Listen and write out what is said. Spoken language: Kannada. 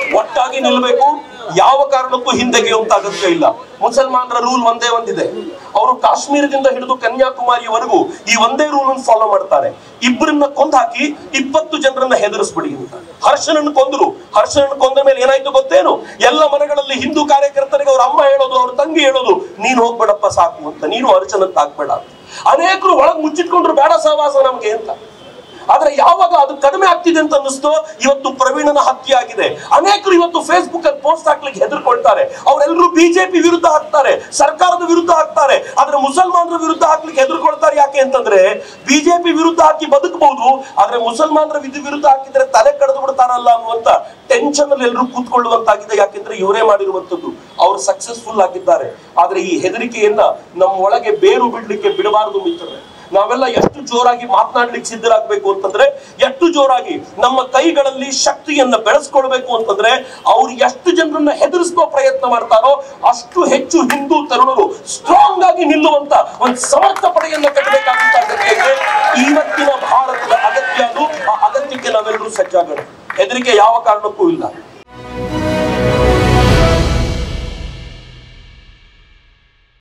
ಒಟ್ಟಾಗಿ ನಿಲ್ಬೇಕು ಯಾವ ಕಾರಣಕ್ಕೂ ಹಿಂದೆಗೆಯುವಂತ ಅಗತ್ಯ ಇಲ್ಲ ಮುಸಲ್ಮಾನರ ರೂಲ್ ಒಂದೇ ಒಂದಿದೆ ಅವರು ಕಾಶ್ಮೀರದಿಂದ ಹಿಡಿದು ಕನ್ಯಾಕುಮಾರಿಯವರೆಗೂ ಈ ಒಂದೇ ರೂಲ್ ಅನ್ನು ಫಾಲೋ ಮಾಡ್ತಾರೆ ಇಬ್ಬರನ್ನ ಕೊಂದ್ ಹಾಕಿ ಇಪ್ಪತ್ತು ಜನರನ್ನ ಹೆದರಿಸ್ಬಿಡಿ ಅಂತ ಹರ್ಷನನ್ನು ಕೊಂದ್ರು ಹರ್ಷನನ್ನು ಕೊಂದ ಮೇಲೆ ಏನಾಯ್ತು ಗೊತ್ತೇನು ಎಲ್ಲ ಮನೆಗಳಲ್ಲಿ ಹಿಂದೂ ಕಾರ್ಯಕರ್ತರಿಗೆ ಅವ್ರ ಅಮ್ಮ ಹೇಳೋದು ಅವ್ರ ತಂಗಿ ಹೇಳೋದು ನೀನು ಹೋಗ್ಬೇಡಪ್ಪ ಸಾಕು ಅಂತ ನೀನು ಅರ್ಚನಂತ ಹಾಕ್ಬೇಡ ಅಂತ ಅನೇಕರು ಒಳಗ್ ಮುಚ್ಚಿಟ್ಕೊಂಡ್ರು ಬೇಡ ಸಹವಾಸ ನಮ್ಗೆ ಅಂತ ಆದ್ರೆ ಯಾವಾಗ ಅದು ಕಡಿಮೆ ಆಗ್ತಿದೆ ಅಂತ ಅನ್ನಿಸ್ತೋ ಇವತ್ತು ಪ್ರವೀಣನ ಹತ್ಯೆ ಆಗಿದೆ ಅನೇಕರು ಇವತ್ತು ಫೇಸ್ಬುಕ್ ಅಲ್ಲಿ ಪೋಸ್ಟ್ ಹಾಕ್ಲಿಕ್ಕೆ ಹೆದರ್ಕೊಳ್ತಾರೆ ಅವರೆಲ್ಲರೂ ಬಿಜೆಪಿ ವಿರುದ್ಧ ಹಾಕ್ತಾರೆ ಸರ್ಕಾರದ ವಿರುದ್ಧ ಹಾಕ್ತಾರೆ ಆದ್ರೆ ಮುಸಲ್ಮಾನರ ವಿರುದ್ಧ ಹಾಕ್ಲಿಕ್ಕೆ ಹೆದರ್ಕೊಳ್ತಾರೆ ಯಾಕೆ ಅಂತಂದ್ರೆ ಬಿಜೆಪಿ ವಿರುದ್ಧ ಹಾಕಿ ಬದುಕಬಹುದು ಆದ್ರೆ ಮುಸಲ್ಮಾನರ ವಿಧಿ ವಿರುದ್ಧ ಹಾಕಿದ್ರೆ ತಲೆ ಕಳೆದು ಬಿಡ್ತಾರಲ್ಲ ಅನ್ನುವಂತ ಟೆನ್ಷನ್ ಅಲ್ಲಿ ಎಲ್ಲರೂ ಕೂತ್ಕೊಳ್ಳುವಂತಾಗಿದೆ ಯಾಕೆಂದ್ರೆ ಇವರೇ ಮಾಡಿರುವಂತದ್ದು ಅವ್ರು ಸಕ್ಸಸ್ಫುಲ್ ಆಗಿದ್ದಾರೆ ಆದ್ರೆ ಈ ಹೆದರಿಕೆಯನ್ನ ನಮ್ಮ ಒಳಗೆ ಬೇರು ಬಿಡ್ಲಿಕ್ಕೆ ಬಿಡಬಾರದು ಮಿತ್ರರೇ ನಾವೆಲ್ಲ ಎಷ್ಟು ಜೋರಾಗಿ ಮಾತನಾಡ್ಲಿಕ್ಕೆ ಸಿದ್ಧರಾಗಬೇಕು ಅಂತಂದ್ರೆ ಎಷ್ಟು ಜೋರಾಗಿ ನಮ್ಮ ಕೈಗಳಲ್ಲಿ ಶಕ್ತಿಯನ್ನ ಬೆಳೆಸ್ಕೊಳ್ಬೇಕು ಅಂತಂದ್ರೆ ಅವ್ರು ಎಷ್ಟು ಜನರನ್ನ ಹೆದರಿಸ್ಕೋ ಪ್ರಯತ್ನ ಮಾಡ್ತಾರೋ ಅಷ್ಟು ಹೆಚ್ಚು ಹಿಂದೂ ತರುಣರು ಸ್ಟ್ರಾಂಗ್ ಆಗಿ ನಿಲ್ಲುವಂತ ಒಂದು ಸಮರ್ಥ ಪಡೆಯನ್ನ ಕಟ್ಟಬೇಕಾದಂತ ಅಗತ್ಯ ಇದೆ ಇವತ್ತಿನ ಭಾರತದ ಅಗತ್ಯ ಅದು ಆ ಅಗತ್ಯಕ್ಕೆ ನಾವೆಲ್ಲರೂ ಸಜ್ಜಾಗೋಣ ಹೆದರಿಕೆ ಯಾವ ಕಾರಣಕ್ಕೂ ಇಲ್ಲ